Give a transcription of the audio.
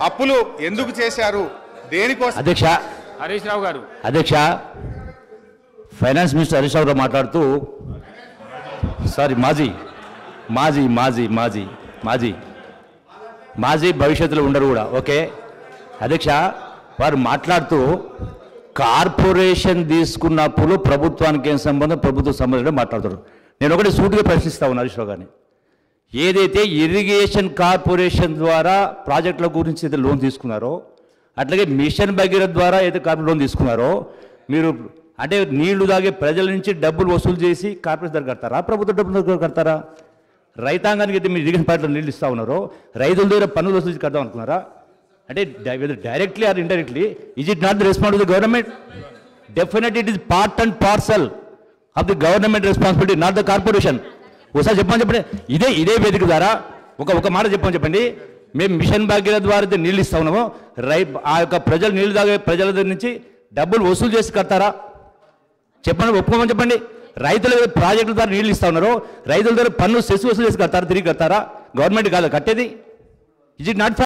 అప్పులు ఎందుకు చేశారు దేనికోసం అధ్యక్ష హరీష్ రావు గారు అధ్యక్ష ఫైనాన్స్ మినిస్టర్ హరీష్ రావు గారు మాట్లాడుతూ సారీ మాజీ మాజీ మాజీ మాజీ మాజీ మాజీ భవిష్యత్తులో ఉండరు కూడా ఓకే అధ్యక్ష వారు మాట్లాడుతూ కార్పొరేషన్ తీసుకున్న అప్పులు ప్రభుత్వానికి ఏం సంబంధం ప్రభుత్వ సంబంధం మాట్లాడుతారు నేను ఒకటి సూటిగా ప్రశ్నిస్తా ఉన్నాను హరీష్ రావు గారిని ఏదైతే ఇరిగేషన్ కార్పొరేషన్ ద్వారా ప్రాజెక్టుల గురించి అయితే లోన్ తీసుకున్నారో అట్లాగే మిషన్ భగీరథ ద్వారా అయితే కార్పొరేట్ లోన్ తీసుకున్నారో మీరు అంటే నీళ్లు తాగే ప్రజల నుంచి డబ్బులు వసూలు చేసి కార్పొరేషన్ దగ్గర కడతారా ప్రభుత్వ డబ్బుల దగ్గర కడతారా రైతాంగానికి అయితే మీరు ఇరిగేషన్ పార్టీలో నీళ్ళు ఇస్తా ఉన్నారు రైతుల దగ్గర పన్నులు వసూలు చేసి కడదాం అనుకున్నారా అంటే directly or indirectly is it not the response the government definite it is part and parcel of the government responsibility not the corporation ఒకసారి చెప్పమని చెప్పండి ఇదే ఇదే వేదిక ద్వారా ఒక ఒక మాట చెప్పమని చెప్పండి మేము మిషన్ భాగ్యత ద్వారా అయితే నీళ్ళు ఇస్తా ఉన్నాము రై ఆ యొక్క ప్రజలు నీళ్లు తాగే ప్రజల దగ్గర నుంచి డబ్బులు వసూలు చేసి కడతారా చెప్పండి ఒప్పుకోమని చెప్పండి రైతుల ప్రాజెక్టుల ద్వారా నీళ్ళు ఇస్తా ఉన్నారు రైతుల దగ్గర పన్ను సెస్ వసూలు చేసి కడతారా తిరిగి కడతారా గవర్నమెంట్ కాదు కట్టేది ఇజ్ ఇట్ నాట్